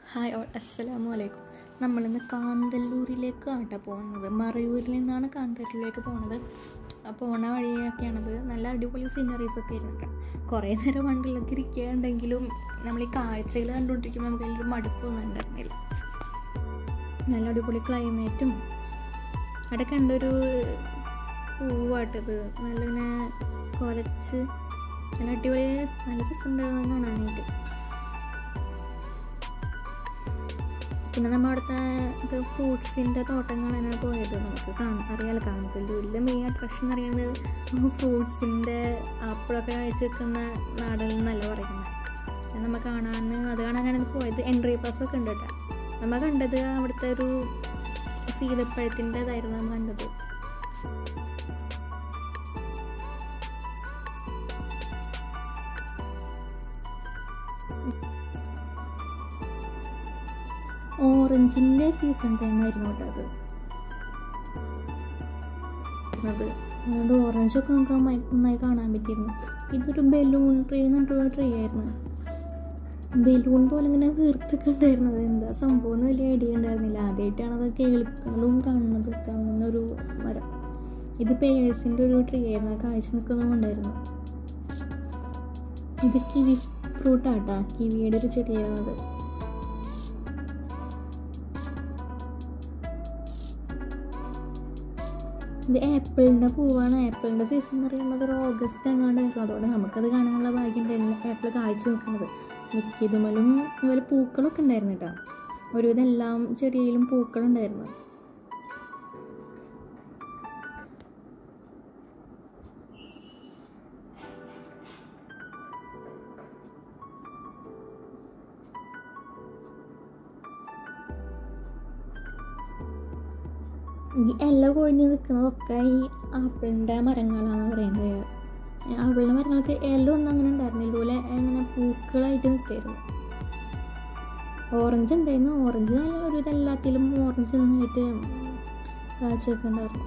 Hi all അസ്സലാമു അലൈക്കും നമ്മളിന്ന് കാന്തല്ലൂരിലേക്കാണ് കേട്ടോ പോകുന്നത് മറയൂരിൽ നിന്നാണ് കാന്തല്ലൂരിലേക്ക് പോകുന്നത് ആ പോണ വഴിയൊക്കെയാണത് നല്ല അടിപൊളി സീനറീസ് ഒക്കെ ആയിരുന്നു കേട്ടോ കുറേ നേരം വണ്ടിയിലൊക്കെ ഇരിക്കുകയുണ്ടെങ്കിലും നമ്മൾ ഈ കാഴ്ചകൾ കണ്ടുകൊണ്ടിരിക്കുമ്പോൾ നമുക്ക് അതിലൊരു മടുപ്പൊന്നും ഉണ്ടായിരുന്നില്ല നല്ല അടിപൊളി ക്ലൈമറ്റും അവിടെ കണ്ടൊരു പൂവാട്ടത് നല്ല ഇങ്ങനെ കുലച്ച് നല്ല അടിപൊളി നല്ല രസമുണ്ടായിരുന്നു കാണാനായിട്ട് പിന്നെ നമ്മൾ അവിടുത്തെ ഇത് ഫ്രൂട്ട്സിൻ്റെ തോട്ടം കാണാനാണ് പോയത് നമുക്ക് കാണാൻ അറിയാലോ കാന്തല്ലൂരിൽ മെയിൻ അട്രാക്ഷൻ എന്ന് പറയുന്നത് ഫ്രൂട്ട്സിൻ്റെ ആപ്പിളൊക്കെ കഴിച്ച് നിൽക്കുന്ന നാടുകളിൽ നിന്നല്ല പറയുന്നത് അത് നമ്മൾ കാണാൻ അത് കാണാനാണ് പോയത് എൻട്രി പാസ്സൊക്കെ ഉണ്ട് കേട്ടോ നമ്മൾ കണ്ടത് അവിടുത്തെ ഒരു സീതപ്പഴത്തിൻ്റെതായിരുന്നു നമ്മൾ കണ്ടത് ഓറഞ്ചിൻ്റെ സീസൺ ടൈം ആയിരുന്നു കേട്ടോ അത് അത് അതുകൊണ്ട് ഓറഞ്ചൊക്കെ നമുക്ക് നന്നായി നന്നായി കാണാൻ പറ്റിയിരുന്നു ഇതൊരു ബലൂൺ ട്രീ എന്ന് പറഞ്ഞിട്ടുള്ള ട്രീ ആയിരുന്നു ബലൂൺ പോലെ ഇങ്ങനെ വീർത്തൊക്കെ ഉണ്ടായിരുന്നത് എന്താ സംഭവം എന്ന് വലിയ ഐഡിയ ഉണ്ടായിരുന്നില്ല ആദ്യമായിട്ടാണ് അത് കേൾക്കുന്നതും കാണുന്നതും കാണുന്ന ഒരു മരം ഇത് പേഴ്സിൻ്റെ ഒരു ട്രീ ആയിരുന്നു കാഴ്ച നിൽക്കുന്നതും ഉണ്ടായിരുന്നു ഇത് കിവി ഫ്രൂട്ടാട്ടാ കിവിയുടെ ഒരു ചെടിയായിരുന്നത് ഇത് ആപ്പിളിൻ്റെ പൂവാണ് ആപ്പിളിൻ്റെ സീസൺ എന്ന് പറയുന്നത് ഒരു ഓഗസ്റ്റ് എങ്ങാണ്ടായിരുന്നു അതുകൊണ്ട് നമുക്കത് കാണാനുള്ള ഭാഗ്യം ഉണ്ടായിരുന്നില്ല ആപ്പിൾ കാഴ്ച നിൽക്കുന്നത് മിക്കതുമലും ഇതുപോലെ പൂക്കളൊക്കെ ഉണ്ടായിരുന്നു കേട്ടോ ഒരുവിധം എല്ലാം ചെടിയിലും പൂക്കളുണ്ടായിരുന്നു ഈ ഇല കൊഴിഞ്ഞ് നിൽക്കുന്നതൊക്കെ ഈ ആപ്പിളിൻ്റെ മരങ്ങളാണ് പറയുന്നത് ആപ്പിളിൻ്റെ മരങ്ങൾക്ക് ഇല ഒന്നും അങ്ങനെ ഉണ്ടായിരുന്നില്ല ഇതുപോലെ ഇങ്ങനെ പൂക്കളായിട്ട് നിൽക്കായിരുന്നു ഓറഞ്ച് ഉണ്ടായിരുന്നു ഓറഞ്ച് നല്ല ഒരു എല്ലാത്തിലും ഓറഞ്ച് നന്നായിട്ട് കാഴ്ചയൊക്കെ ഉണ്ടായിരുന്നു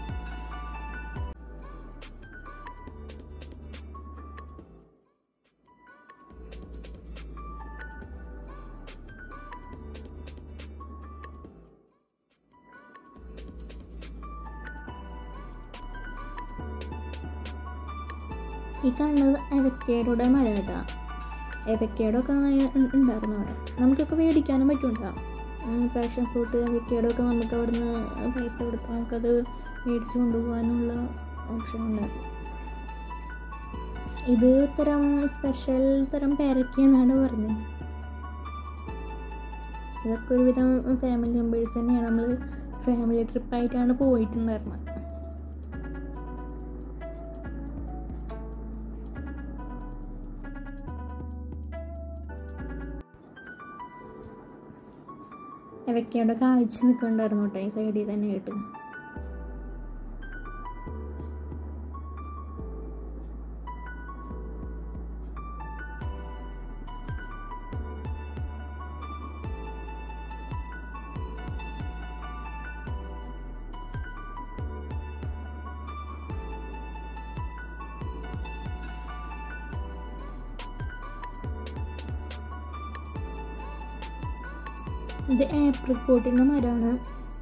ഈ കാണുന്നത് എവക്കേടോടെ മരം കേട്ടോ എവക്കേടൊക്കെ ഉണ്ടായിരുന്നു അവിടെ നമുക്കൊക്കെ മേടിക്കാനും പറ്റും പാഷൻ ഫ്രൂട്ട് എവക്കേടൊക്കെ നമുക്ക് അവിടെ നിന്ന് പൈസ കൊടുത്ത് നമുക്കത് മേടിച്ച് കൊണ്ടുപോകാനുള്ള ഓപ്ഷൻ ഉണ്ടായിരുന്നു ഇത് തരം സ്പെഷ്യൽ തരം പേരയ്ക്കെന്നാണ് പറഞ്ഞത് ഇതൊക്കെ ഒരുവിധം ഫാമിലി മെമ്പേഴ്സ് തന്നെയാണ് നമ്മൾ ഫാമിലി ട്രിപ്പായിട്ടാണ് പോയിട്ടുണ്ടായിരുന്നത് വെക്കേണ്ട കാഴ്ച നിൽക്കുന്നുണ്ടായിരുന്നു കേട്ടോ ഈ സൈഡിൽ തന്നെ ആയിട്ട് ഇത് ആപ്രിക്കോട്ടിൻ്റെ മരമാണ്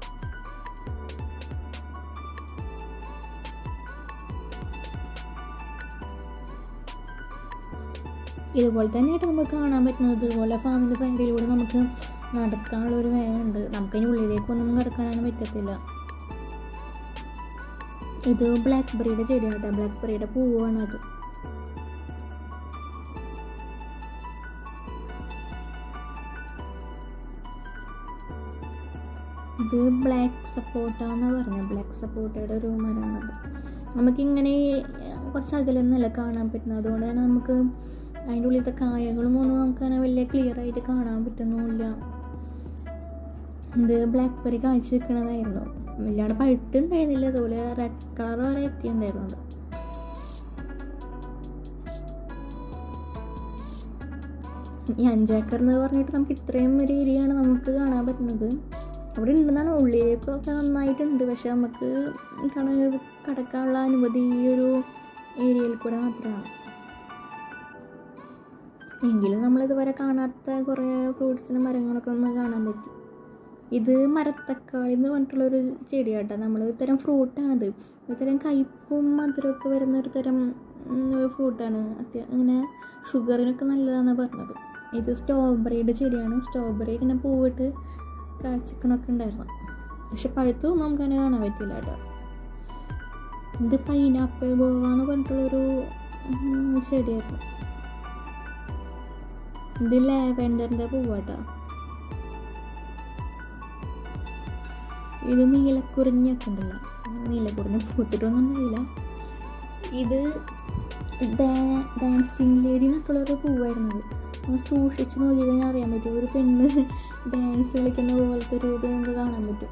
ഇതുപോലെ തന്നെയായിട്ട് നമുക്ക് കാണാൻ പറ്റുന്നത് ഇതുപോലെ ഫാമിൻ്റെ സൈഡിലൂടെ നമുക്ക് നടക്കാനുള്ള ഒരു വേനുണ്ട് നമുക്കതിന് ഉള്ളിലേക്കൊന്നും കിടക്കാനൊന്നും പറ്റത്തില്ല ഇത് ബ്ലാക്ക് ബെറിയുടെ ചെടിയാണ് കേട്ടോ ബ്ലാക്ക് ബെറിയുടെ പൂവാണ് അത് ഇത് ബ്ലാക്ക് സപ്പോർട്ട എന്ന് പറഞ്ഞത് ബ്ലാക്ക് സപ്പോർട്ടയുടെ ഒരു മരമാണത് നമുക്കിങ്ങനെ കുറച്ച് അകലെന്നല്ല കാണാൻ പറ്റുന്നത് അതുകൊണ്ട് തന്നെ നമുക്ക് അതിൻ്റെ ഉള്ളിലത്തെ കായകളും ഒന്നും നമുക്കങ്ങനെ വലിയ ക്ലിയർ ആയിട്ട് കാണാൻ പറ്റുന്നുമില്ല ഇത് ബ്ലാക്ക് ബെറി കാഴ്ച നിൽക്കണതായിരുന്നു വല്ലാണ്ട് പഴുത്തുണ്ടായിരുന്നില്ല അതുപോലെ റെഡ് കളർ വരെ എത്തിയിട്ടുണ്ടായിരുന്നത് ഈ അഞ്ചേക്കർ എന്ന് പറഞ്ഞിട്ട് നമുക്ക് ഇത്രയും ഒരു ഏരിയയാണ് നമുക്ക് കാണാൻ പറ്റുന്നത് അവിടെ ഉണ്ടെന്നാണ് ഉള്ളിലേക്കൊക്കെ നന്നായിട്ടുണ്ട് പക്ഷെ നമുക്ക് കാണാൻ കടക്കാനുള്ള അനുമതി ഈ ഒരു ഏരിയയിൽ കൂടെ മാത്രമാണ് എങ്കിലും നമ്മളിതുവരെ കാണാത്ത കുറേ ഫ്രൂട്ട്സിനും മരങ്ങളൊക്കെ നമുക്ക് കാണാൻ പറ്റി ഇത് മരത്തക്കാളി എന്ന് പറഞ്ഞിട്ടുള്ളൊരു ചെടിയാട്ടോ നമ്മൾ ഒരു തരം ഫ്രൂട്ടാണിത് ഒരു തരം കയ്പും മധുരമൊക്കെ വരുന്ന ഒരു തരം ഉം, ഒരു ഫ്രൂട്ടാണ് അത്യ ഇങ്ങനെ ഷുഗറിനൊക്കെ നല്ലതാണെന്ന് പറഞ്ഞത് ഇത് സ്ട്രോബെറിയുടെ ചെടിയാണ് സ്ട്രോബെറി ഇങ്ങനെ പൂവിട്ട് കാഴ്ചക്കണൊക്കെ ഉണ്ടായിരുന്നു പക്ഷെ പഴുത്തൊന്നും നമുക്ക് അങ്ങനെ കാണാൻ പറ്റില്ല കേട്ടോ ഇത് പൈനാപ്പിൾ ഗോവ എന്ന് പറഞ്ഞിട്ടുള്ളൊരു ഉം, ചെടിയായിരുന്നു ഇത് ലാവെൻഡറിൻ്റെ പൂവാട്ടോ ഇത് നീലക്കുറിഞ്ഞൊക്കെ ഉണ്ടല്ലോ നീലക്കുറിഞ്ഞ് പൂത്തിട്ടൊന്നും അറിയില്ല ഇത് ഡാൻസിങ് ലേഡി എന്നൊക്കെയുള്ളൊരു പൂവായിരുന്നത് നമ്മൾ സൂക്ഷിച്ച് നോക്കി കഴിഞ്ഞാൽ അറിയാൻ പറ്റും ഒരു പെണ്ണ് ഡാൻസ് കളിക്കുന്ന പോലത്തെ ഒരു ഇത് നമുക്ക് കാണാൻ പറ്റും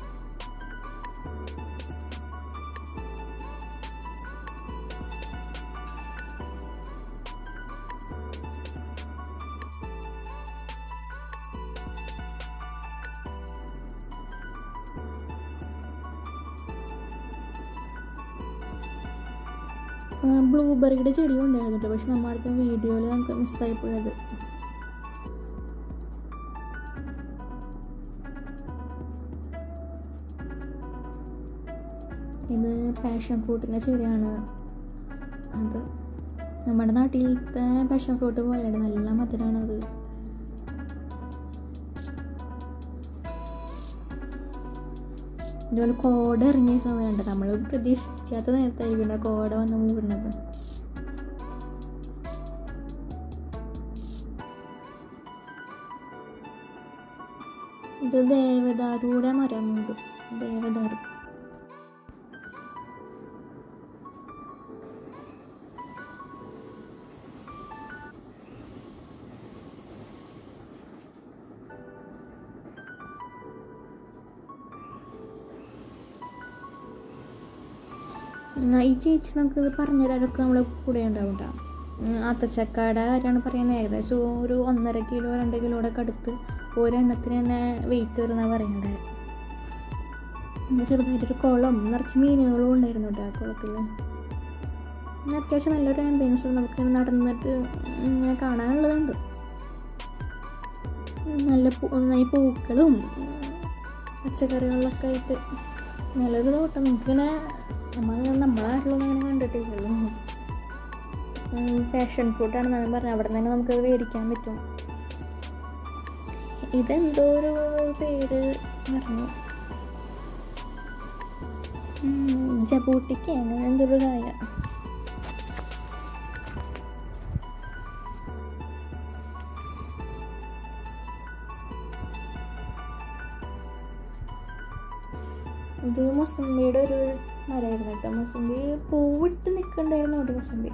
ബ്ലൂബെറിയുടെ ചെടിയും ഉണ്ടായിരുന്നു കേട്ടോ പക്ഷെ നമ്മുടെ വീഡിയോയിൽ നമുക്ക് മിസ്സായി പോയത് ഇത് പാഷൻ ഫ്രൂട്ടിൻ്റെ ചെടിയാണ് അത് നമ്മുടെ നാട്ടിലത്തെ പാഷൻ ഫ്രൂട്ട് പോലെയാണ് നല്ല മധുരമാണ് അത് ഇതുപോലെ കോട ഇറങ്ങിയിരുന്നത് കണ്ട് നമ്മൾ പ്രതീക്ഷിക്കാത്ത നേരത്തായിരിക്കും കോട വന്ന് മൂടുന്നത് ഇത് ദേവദാരുയുടെ മരമുണ്ട് ദേവദാരു ഉം, ഈ ചേച്ചി നമുക്ക് ഇത് പറഞ്ഞുതരാനൊക്കെ നമ്മളെ കൂടെ ഉണ്ടാവും കേട്ടോ ആത്തച്ചക്കയുടെ കാര്യമാണ് പറയുന്നത് ഏകദേശം ഒരു ഒന്നര കിലോ രണ്ട് കിലോയുടെ ഒക്കെ അടുത്ത് ഒരെണ്ണത്തിന് തന്നെ വെയിറ്റ് വരുന്ന പറയണ്ടേ പിന്നെ ചെറുതായിട്ടൊരു കുളം നിറച്ച് മീനുകളും ഉണ്ടായിരുന്നു കേട്ടോ ആ കുളത്തിൽ പിന്നെ അത്യാവശ്യം നല്ലൊരു ആംബിയൻസ് നമുക്ക് ഇങ്ങനെ നടന്നിട്ട് ഇങ്ങനെ കാണാനുള്ളതുണ്ട് നല്ല പൂ ഈ പൂക്കളും പച്ചക്കറികളിലൊക്കെ ആയിട്ട് നല്ലൊരു തോട്ടം നമുക്കിങ്ങനെ നമ്മൾ നമ്മളെ നാട്ടിലൊന്നും അങ്ങനെ കണ്ടിട്ടില്ലല്ലോ പാഷൻ ഫ്രൂട്ടാണ് ഞാൻ പറഞ്ഞത് അവിടെ നിന്ന് തന്നെ നമുക്കത് മേടിക്കാൻ പറ്റും ഇതെന്തോ ഒരു പേര് പറഞ്ഞു ജബൂട്ടിക്ക് അങ്ങനെ എന്തോ ഒരു കായ ഇത് മുസമ്പിയുടെ ഒരു മരമായിരുന്നു കേട്ടോ മുസമ്പി പൂവിട്ട് നിൽക്കണ്ടായിരുന്നു ഒരു മുസമ്പി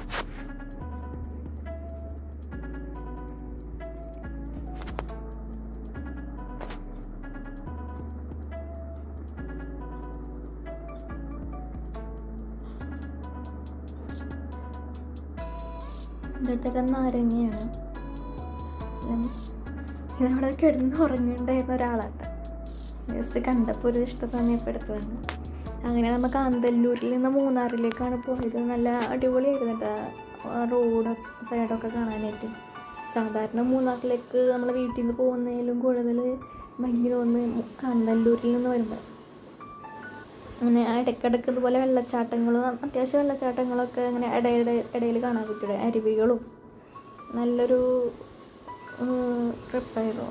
ഇതൊക്കെ നാരങ്ങയാണ് ഉം. ഇതവിടെ കിടന്ന് ഉറങ്ങിണ്ടായിരുന്ന ഒരാളാട്ടോ ജസ്റ്റ് കണ്ടപ്പോൾ ഒരു ഇഷ്ടം തോന്നിയപ്പെടുത്തതാണ് അങ്ങനെ നമ്മൾ കാന്തല്ലൂരിൽ നിന്ന് മൂന്നാറിലേക്കാണ് പോയത് നല്ല അടിപൊളിയായിരുന്നു കേട്ടോ ആ റോഡ് സൈഡൊക്കെ കാണാനായിട്ട് സാധാരണ മൂന്നാറിലേക്ക് നമ്മൾ വീട്ടിൽ നിന്ന് പോകുന്നതിലും കൂടുതൽ ഭയങ്കര ഒന്ന് കാന്തല്ലൂരിൽ നിന്ന് വരുമ്പോൾ അങ്ങനെ ഇടയ്ക്കിടയ്ക്ക് ഇതുപോലെ വെള്ളച്ചാട്ടങ്ങളും അത്യാവശ്യം വെള്ളച്ചാട്ടങ്ങളൊക്കെ ഇങ്ങനെ ഇടയുടെ ഇടയിൽ കാണാൻ പറ്റൂടെ അരുവികളും നല്ലൊരു ട്രിപ്പായിരുന്നു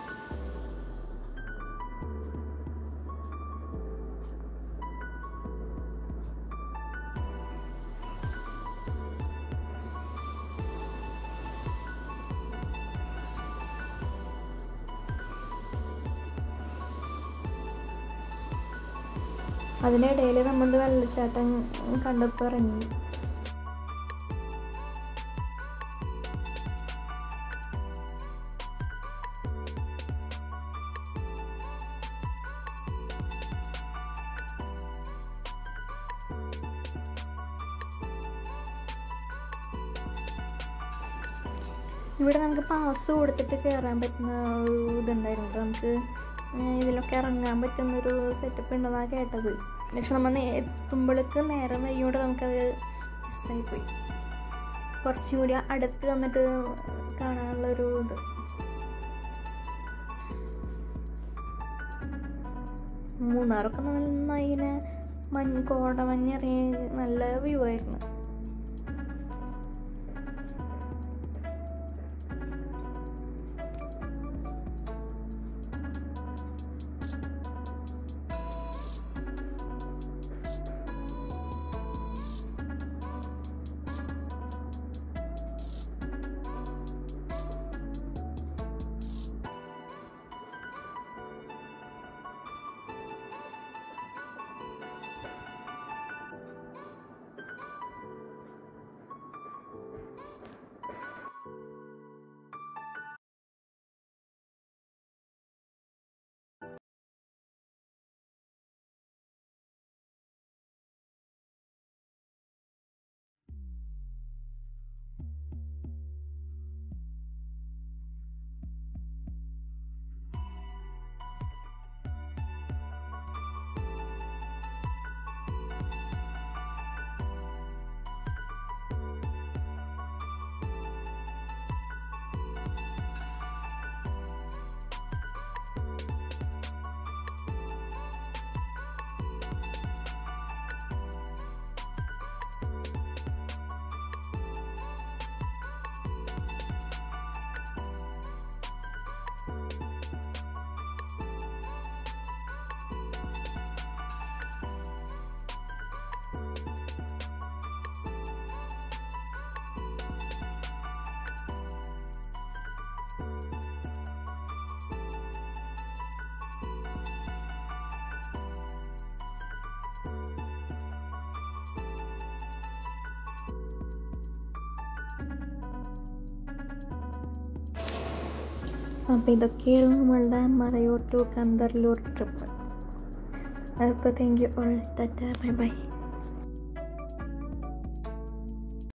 അതിനിടയിൽ നമ്മൾ വെള്ളച്ചാട്ടം കണ്ടപ്പോൾ ഇറങ്ങി ഇവിടെ നമുക്ക് പാസ് കൊടുത്തിട്ട് കയറാൻ പറ്റുന്ന ഒരു ഇതുണ്ടായിരുന്നു കേട്ടോ. നമുക്ക് ഏഹ് ഇതിലൊക്കെ ഇറങ്ങാൻ പറ്റുന്നൊരു സെറ്റപ്പ് ഉണ്ടെന്നാണ് കേട്ടത് പക്ഷെ നമ്മൾ എത്തുമ്പോഴേക്ക് നേരം വൈകിയോണ്ട് നമുക്കത് മിസ്സായിപ്പോയി കുറച്ചും കൂടി അടുത്ത് വന്നിട്ട് കാണാനുള്ളൊരു ഇത് മൂന്നാറൊക്കെ നന്നായി ഇങ്ങനെ മഞ്ഞ് കോടമഞ്ഞിറങ്ങി നല്ല വ്യൂ ആയിരുന്നു അപ്പോൾ ഇതൊക്കെയായിരുന്നു നമ്മളുടെ മറയൂർ ടു കന്തർലൂർ ട്രിപ്പ് അപ്പോൾ thank you all tata bye by